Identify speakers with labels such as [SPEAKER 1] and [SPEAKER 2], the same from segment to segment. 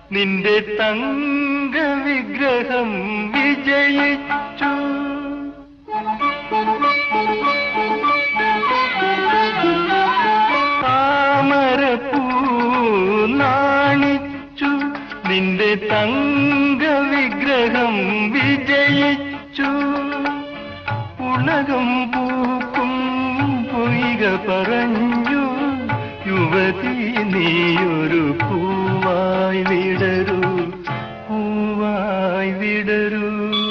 [SPEAKER 1] നിന്റെ തങ്ക വിഗ്രഹം വിജയിച്ചു താമരപ്പൂ നാണിച്ചു നിന്റെ തങ്ക വിഗ്രഹം വിജയിച്ചു ഉലകം പൂക്കും പൊയ്ക പറഞ്ഞു യുവതി നീയൊരു പൂവായി വിടരൂ പൂവായി വിടരൂ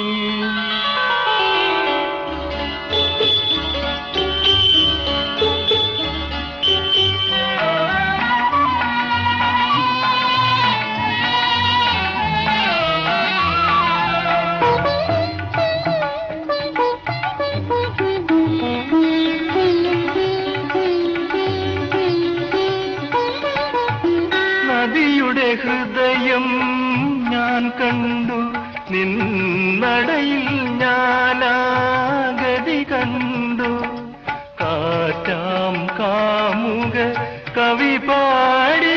[SPEAKER 1] നദിയുടെ ഹൃദയം ഞാൻ കണ്ടു നിന്നടയിൽ ഞാനാഗതി കണ്ടു കാറ്റാം കാമുക കവി പാടി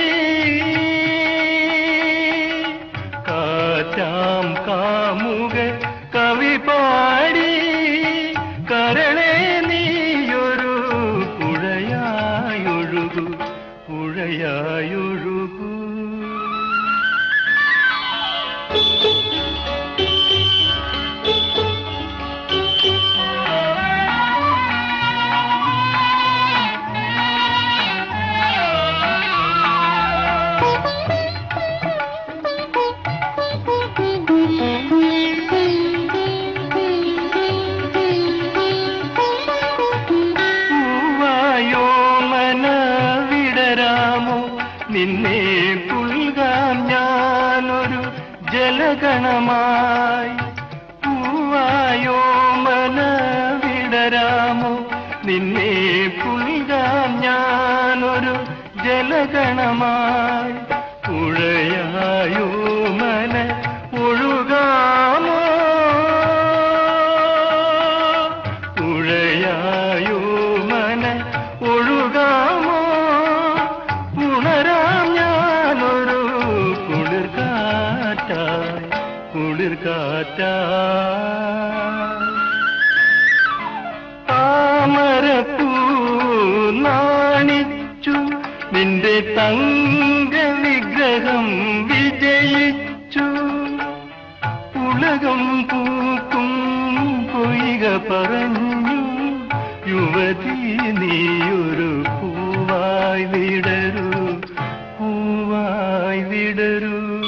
[SPEAKER 1] കാറ്റാം കാമുക കവി പാടി കരളെ നീയൊരു പുഴയായൊഴുകു പുഴയായൊഴുകു പൂവായോ മന വിടരാമോ നിന്നെ പുൽകാം ഞാനൊരു ജലഗണമായി പൂവായോ മന വിടരാമോ നിന്നെ പുൽകാം ഞാനൊരു ജലഗണമായി പുഴയായോ മന ഒഴുകാമോ പുഴയായോ മന ഒഴുകാമോ ഉണരാം ഞാനൊരു കുളിർക്കാറ്റായി കുളിർക്കാറ്റായി താമരപ്പൂ നാണിച്ചു നിന്റെ തങ്ക വിഗ്രഹം വിജയിച്ചു ഉലകം പൂക്കും പൊയ്ക പറഞ്ഞു യുവതി നീയൊരു പൂവായി വിടരൂ പൂവായി വിടരൂ